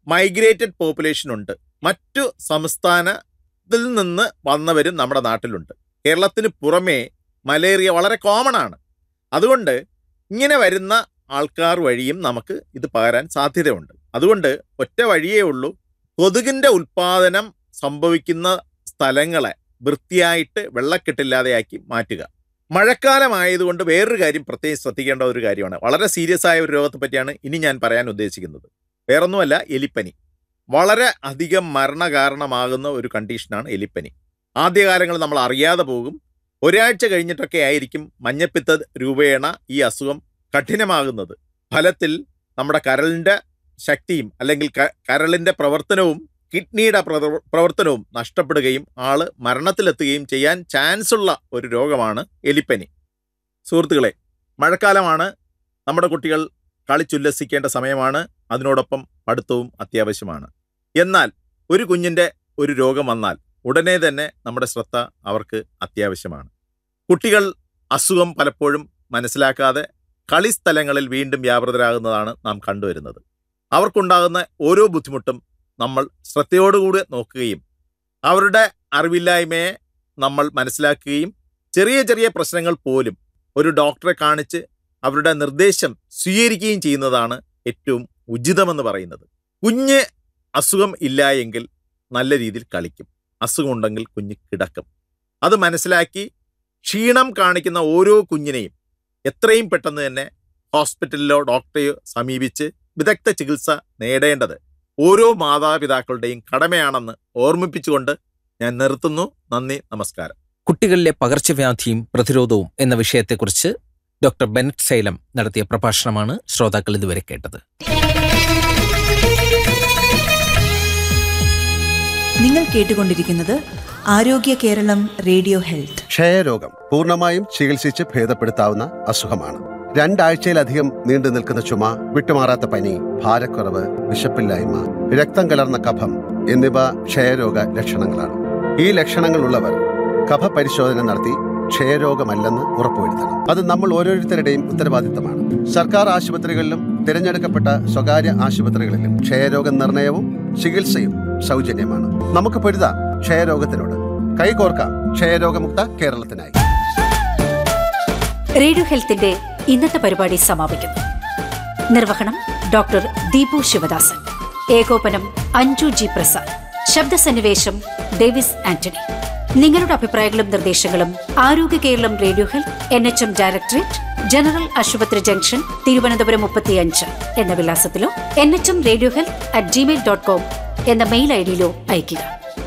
migrated population ഉണ്ട് മറ്റു സംസ്ഥാനത്തിൽ നിന്ന് വന്നവരും നമ്മുടെ നാട്ടിലുണ്ട് കേരളത്തിന് പുറമേ മലേറിയ വളരെ കോമൺ ആണ് അതുകൊണ്ട് ഇങ്ങനെ വരുന്ന ആൾക്കാർ വഴിയും നമുക്ക് ഇത് പകരാൻ സാധ്യതയുണ്ട് അതുകൊണ്ട് ഒറ്റ വഴിയേ ഉള്ളൂ കൊതുകിൻ്റെ ഉൽപ്പാദനം സംഭവിക്കുന്ന സ്ഥലങ്ങളെ വൃത്തിയായിട്ട് വെള്ളക്കെട്ടില്ലാതെയാക്കി മാറ്റുക മഴക്കാലമായതുകൊണ്ട് വേറൊരു കാര്യം പ്രത്യേകം ശ്രദ്ധിക്കേണ്ട ഒരു കാര്യമാണ് വളരെ സീരിയസ് ആയ ഒരു രോഗത്തെ പറ്റിയാണ് ഇനി ഞാൻ പറയാൻ ഉദ്ദേശിക്കുന്നത് വേറൊന്നുമല്ല എലിപ്പനി വളരെ അധികം മരണകാരണമാകുന്ന ഒരു കണ്ടീഷനാണ് എലിപ്പനി ആദ്യകാലങ്ങളിൽ നമ്മൾ അറിയാതെ പോകും ഒരാഴ്ച കഴിഞ്ഞിട്ടൊക്കെ ആയിരിക്കും മഞ്ഞപ്പിത്ത രൂപേണ ഈ അസുഖം കഠിനമാകുന്നത് ഫലത്തിൽ നമ്മുടെ കരളിൻ്റെ ശക്തിയും അല്ലെങ്കിൽ ക- കരളിൻ്റെ പ്രവർത്തനവും കിഡ്നിയുടെ പ്രവർ- പ്രവർത്തനവും നഷ്ടപ്പെടുകയും ആള് മരണത്തിലെത്തുകയും ചെയ്യാൻ ചാൻസ് ഉള്ള ഒരു രോഗമാണ് എലിപ്പനി സുഹൃത്തുക്കളെ മഴക്കാലമാണ് നമ്മുടെ കുട്ടികൾ കളിച്ചുല്ലസിക്കേണ്ട സമയമാണ് അതിനോടൊപ്പം പഠിത്തവും അത്യാവശ്യമാണ് എന്നാൽ ഒരു കുഞ്ഞിൻ്റെ ഒരു രോഗം വന്നാൽ ഉടനെ തന്നെ നമ്മുടെ ശ്രദ്ധ അവർക്ക് അത്യാവശ്യമാണ് കുട്ടികൾ അസുഖം പലപ്പോഴും മനസ്സിലാക്കാതെ കളിസ്ഥലങ്ങളിൽ വീണ്ടും വ്യാപൃതരാകുന്നതാണ് നാം കണ്ടുവരുന്നത് അവർക്കുണ്ടാകുന്ന ഓരോ ബുദ്ധിമുട്ടും നമ്മൾ ശ്രദ്ധയോടുകൂടി നോക്കുകയും അവരുടെ അറിവില്ലായ്മയെ നമ്മൾ മനസ്സിലാക്കുകയും ചെറിയ ചെറിയ പ്രശ്നങ്ങൾ പോലും ഒരു ഡോക്ടറെ കാണിച്ച് അവരുടെ നിർദ്ദേശം സ്വീകരിക്കുകയും ചെയ്യുന്നതാണ് ഏറ്റവും ഉചിതമെന്ന് പറയുന്നത് കുഞ്ഞ് അസുഖം ഇല്ല എങ്കിൽ നല്ല രീതിയിൽ കളിക്കും അസുഖമുണ്ടെങ്കിൽ കുഞ്ഞ് കിടക്കും അത് മനസ്സിലാക്കി ക്ഷീണം കാണിക്കുന്ന ഓരോ കുഞ്ഞിനെയും എത്രയും പെട്ടെന്ന് തന്നെ ഹോസ്പിറ്റലിലോ ഡോക്ടറെയോ സമീപിച്ച് വിദഗ്ധ ചികിത്സ നേടേണ്ടത് ഓരോ മാതാപിതാക്കളുടെയും കടമയാണെന്ന് ഓർമ്മിപ്പിച്ചുകൊണ്ട് ഞാൻ നിർത്തുന്നു നന്ദി നമസ്കാരം കുട്ടികളിലെ പകർച്ചവ്യാധിയും പ്രതിരോധവും എന്ന വിഷയത്തെക്കുറിച്ച് ഡോക്ടർ ബെനറ്റ് സൈലം നടത്തിയ പ്രഭാഷണമാണ് ശ്രോതാക്കൾ ഇതുവരെ കേട്ടത് നിങ്ങൾ കേട്ടുകൊണ്ടിരിക്കുന്നത് ആരോഗ്യ കേരളം റേഡിയോ ഹെൽത്ത് ക്ഷയരോഗം പൂർണ്ണമായും ചികിത്സിച്ച് ഭേദപ്പെടുത്താവുന്ന അസുഖമാണ് രണ്ടാഴ്ചയിലധികം നീണ്ടു നിൽക്കുന്ന ചുമ വിട്ടുമാറാത്ത പനി ഭാരക്കുറവ് വിശപ്പില്ലായ്മ രക്തം കലർന്ന കഫം എന്നിവ ക്ഷയരോഗ ലക്ഷണങ്ങളാണ് ഈ ലക്ഷണങ്ങളുള്ളവർ കഫ പരിശോധന നടത്തി ക്ഷയരോഗമല്ലെന്ന് ഉറപ്പുവരുത്തണം അത് നമ്മൾ ഓരോരുത്തരുടെയും ഉത്തരവാദിത്തമാണ് സർക്കാർ ആശുപത്രികളിലും തിരഞ്ഞെടുക്കപ്പെട്ട സ്വകാര്യ ആശുപത്രികളിലും ക്ഷയരോഗ നിർണയവും ചികിത്സയും സൗജന്യമാണ് നമുക്ക് പൊരുതാം ക്ഷയരോഗത്തിനോട് കൈകോർക്കാം ക്ഷയരോഗമുക്ത കേരളത്തിനായി റേഡിയോ ഹെൽത്തിന്റെ ഇന്നത്തെ പരിപാടി സമാപിക്കുന്നു നിർവഹണം ഡോക്ടർ ദീപു ശിവദാസൻ ഏകോപനം അഞ്ജു ജി പ്രസാദ് ശബ്ദസന്നിവേശം ഡേവിസ് ആന്റണി നിങ്ങളുടെ അഭിപ്രായങ്ങളും നിർദ്ദേശങ്ങളും Arogya Keralam radio health N H M directorate general ആശുപത്രി ജംഗ്ഷൻ തിരുവനന്തപുരം മുപ്പത്തിയഞ്ച് എന്ന വിലാസത്തിലോ N H M radio health at gmail dot com എന്ന മെയിൽ ഐ ഡിയിലോ അയയ്ക്കുക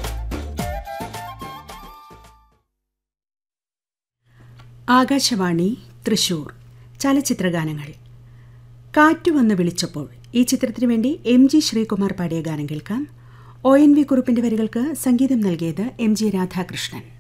ആകാശവാണി തൃശൂർ ചലച്ചിത്രഗാനങ്ങൾ കാറ്റു വന്ന് വിളിച്ചപ്പോൾ ഈ ചിത്രത്തിനു വേണ്ടി എം ജി ശ്രീകുമാർ പാടിയ ഗാനം കേൾക്കാം ഒ എൻ വി കുറുപ്പിന്റെ വരികൾക്ക് സംഗീതം നൽകിയത് എം ജി രാധാകൃഷ്ണൻ